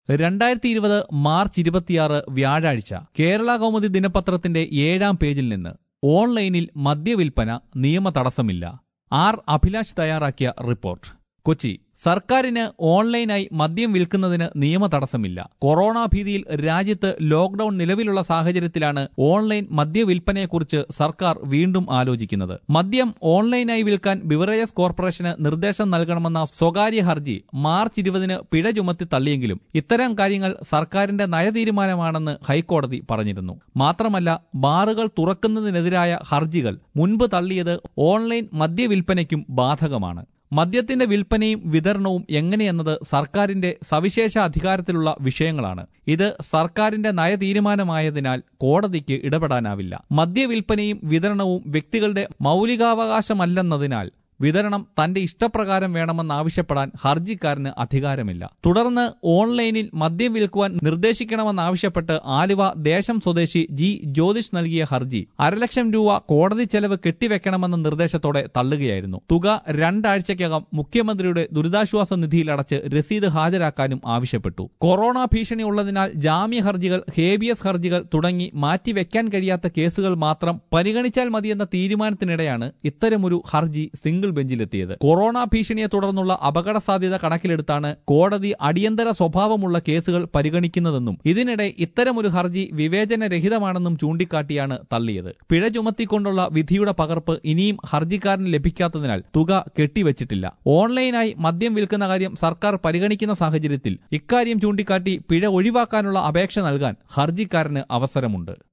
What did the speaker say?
രണ്ടായിരത്തി ഇരുപത് മാർച്ച് ഇരുപത്തിയാറ് വ്യാഴാഴ്ച കേരള കൗമുദി ദിനപത്രത്തിന്റെ ഏഴാം പേജിൽ നിന്ന് ഓൺലൈനിൽ മദ്യവിൽപ്പന നിയമ തടസ്സമില്ല ആർ അഭിലാഷ് തയ്യാറാക്കിയ റിപ്പോർട്ട് കൊച്ചി സർക്കാരിന് ഓൺലൈനായി മദ്യം വിൽക്കുന്നതിന് നിയമ തടസ്സമില്ല കൊറോണ ഭീതിയിൽ രാജ്യത്ത് ലോക്ഡൌൺ നിലവിലുള്ള സാഹചര്യത്തിലാണ് ഓൺലൈൻ മദ്യവിൽപ്പനയെക്കുറിച്ച് സർക്കാർ വീണ്ടും ആലോചിക്കുന്നത് മദ്യം ഓൺലൈനായി വിൽക്കാൻ ബിവറേജസ് കോർപ്പറേഷന് നിർദ്ദേശം നൽകണമെന്ന സ്വകാര്യ ഹർജി മാർച്ച് ഇരുപതിന് പിഴ ചുമത്തി തള്ളിയെങ്കിലും ഇത്തരം കാര്യങ്ങൾ സർക്കാരിന്റെ നയതീരുമാനമാണെന്ന് ഹൈക്കോടതി പറഞ്ഞിരുന്നു മാത്രമല്ല ബാറുകൾ തുറക്കുന്നതിനെതിരായ ഹർജികൾ മുൻപ് തള്ളിയത് ഓൺലൈൻ മദ്യവിൽപ്പനയ്ക്കും ബാധകമാണ് മദ്യത്തിന്റെ വിൽപ്പനയും വിതരണവും എങ്ങനെയെന്നത് സർക്കാരിന്റെ സവിശേഷ അധികാരത്തിലുള്ള വിഷയങ്ങളാണ് ഇത് സർക്കാരിന്റെ നയതീരുമാനമായതിനാൽ കോടതിക്ക് ഇടപെടാനാവില്ല മദ്യവിൽപ്പനയും വിതരണവും വ്യക്തികളുടെ മൗലികാവകാശമല്ലെന്നതിനാൽ വിതരണം തന്റെ ഇഷ്ടപ്രകാരം വേണമെന്നാവശ്യപ്പെടാൻ ഹർജിക്കാരന് അധികാരമില്ല തുടർന്ന് ഓൺലൈനിൽ മദ്യം വിൽക്കുവാൻ നിർദ്ദേശിക്കണമെന്നാവശ്യപ്പെട്ട് ആലുവ ദേശം സ്വദേശി ജി ജ്യോതിഷ് നൽകിയ ഹർജി അരലക്ഷം രൂപ കോടതി ചെലവ് കെട്ടിവെക്കണമെന്ന നിർദ്ദേശത്തോടെ തള്ളുകയായിരുന്നു തുക രണ്ടാഴ്ചയ്ക്കകം മുഖ്യമന്ത്രിയുടെ ദുരിതാശ്വാസ നിധിയിൽ അടച്ച് രസീത് ഹാജരാക്കാനും ആവശ്യപ്പെട്ടു കൊറോണ ഭീഷണി ഉള്ളതിനാൽ ജാമ്യ ഹർജികൾ ഹേബിയസ് ഹർജികൾ തുടങ്ങി മാറ്റിവെക്കാൻ കഴിയാത്ത കേസുകൾ മാത്രം പരിഗണിച്ചാൽ മതിയെന്ന തീരുമാനത്തിനിടെയാണ് ഇത്തരമൊരു ഹർജി സിംഗിൾ ബെഞ്ചിലെത്തിയത് കൊറോണ ഭീഷണിയെ തുടർന്നുള്ള അപകട സാധ്യത കണക്കിലെടുത്താണ് കോടതി അടിയന്തര സ്വഭാവമുള്ള കേസുകൾ പരിഗണിക്കുന്നതെന്നും ഇതിനിടെ ഇത്തരമൊരു ഹർജി വിവേചനരഹിതമാണെന്നും ചൂണ്ടിക്കാട്ടിയാണ് തള്ളിയത് പിഴ ചുമത്തിക്കൊണ്ടുള്ള വിധിയുടെ പകർപ്പ് ഇനിയും ഹർജിക്കാരന് ലഭിക്കാത്തതിനാൽ തുക കെട്ടിവച്ചിട്ടില്ല ഓൺലൈനായി മദ്യം വിൽക്കുന്ന കാര്യം സർക്കാർ പരിഗണിക്കുന്ന സാഹചര്യത്തിൽ ഇക്കാര്യം ചൂണ്ടിക്കാട്ടി പിഴ ഒഴിവാക്കാനുള്ള അപേക്ഷ നൽകാൻ ഹർജിക്കാരന് അവസരമുണ്ട്